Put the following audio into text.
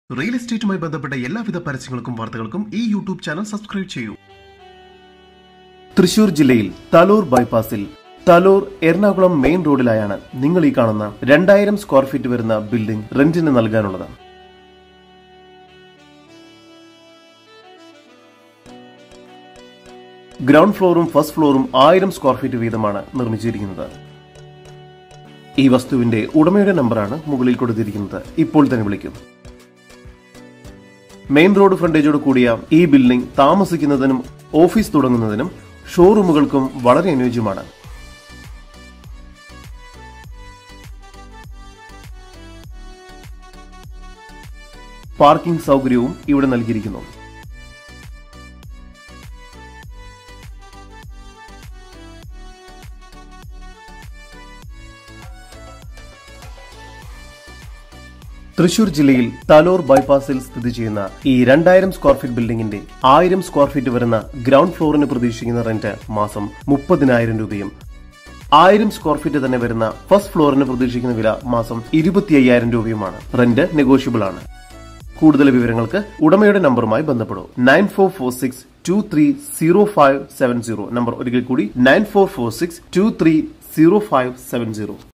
real എസ്റ്റേറ്റുമായി ബന്ധപ്പെട്ട എല്ലാവിധ പരസ്യങ്ങൾക്കും വാർത്തകൾക്കും ഈ യൂട്യൂബ് ചാനൽ സബ്സ്ക്രൈബ് ചെയ്യൂ തൃശൂർ ജില്ലയിൽ തലൂർ ബൈപ്പാസിൽ തലൂർ എറണാകുളം മെയിൻ റോഡിലായാണ് നിങ്ങൾ ഈ കാണുന്ന രണ്ടായിരം സ്ക്വയർ ഫീറ്റ് വരുന്ന ബിൽഡിംഗ് റെന്റിന് നൽകാനുള്ളത് ഗ്രൗണ്ട് ഫ്ലോറും ഫസ്റ്റ് ഫ്ലോറും ആയിരം സ്ക്വയർ ഫീറ്റ് വീതമാണ് നിർമ്മിച്ചിരിക്കുന്നത് ഈ വസ്തുവിന്റെ ഉടമയുടെ നമ്പറാണ് മുകളിൽ കൊടുത്തിരിക്കുന്നത് ഇപ്പോൾ തന്നെ വിളിക്കും മെയിൻ റോഡ് ഫ്രണ്ടേജോട് കൂടിയ ഈ ബിൽഡിംഗ് താമസിക്കുന്നതിനും ഓഫീസ് തുടങ്ങുന്നതിനും ഷോറൂമുകൾക്കും വളരെ അനുയോജ്യമാണ് പാർക്കിംഗ് സൗകര്യവും ഇവിടെ നൽകിയിരിക്കുന്നു തൃശൂർ ജില്ലയിൽ തലോർ ബൈപ്പാസിൽ സ്ഥിതി ചെയ്യുന്ന ഈ രണ്ടായിരം സ്ക്വയർ ഫീറ്റ് ബിൽഡിംഗിന്റെ ആയിരം സ്ക്വയർ ഫീറ്റ് വരുന്ന ഗ്രൗണ്ട് ഫ്ലോറിന് പ്രതീക്ഷിക്കുന്ന റെന്റ് മാസം മുപ്പതിനായിരം രൂപയും ആയിരം സ്ക്വയർ ഫീറ്റ് തന്നെ വരുന്ന ഫസ്റ്റ് ഫ്ലോറിന് പ്രതീക്ഷിക്കുന്ന വില മാസം ഇരുപത്തി അയ്യായിരം രൂപയുമാണ് റെന്റ് നെഗോഷ്യബിൾ ആണ് കൂടുതൽ വിവരങ്ങൾക്ക് ഉടമയുടെ നമ്പറുമായി ബന്ധപ്പെടൂ nine four four six two three zero five seven zero number ഒരിക്കൽ കൂടി nine four four six two three zero five seven zero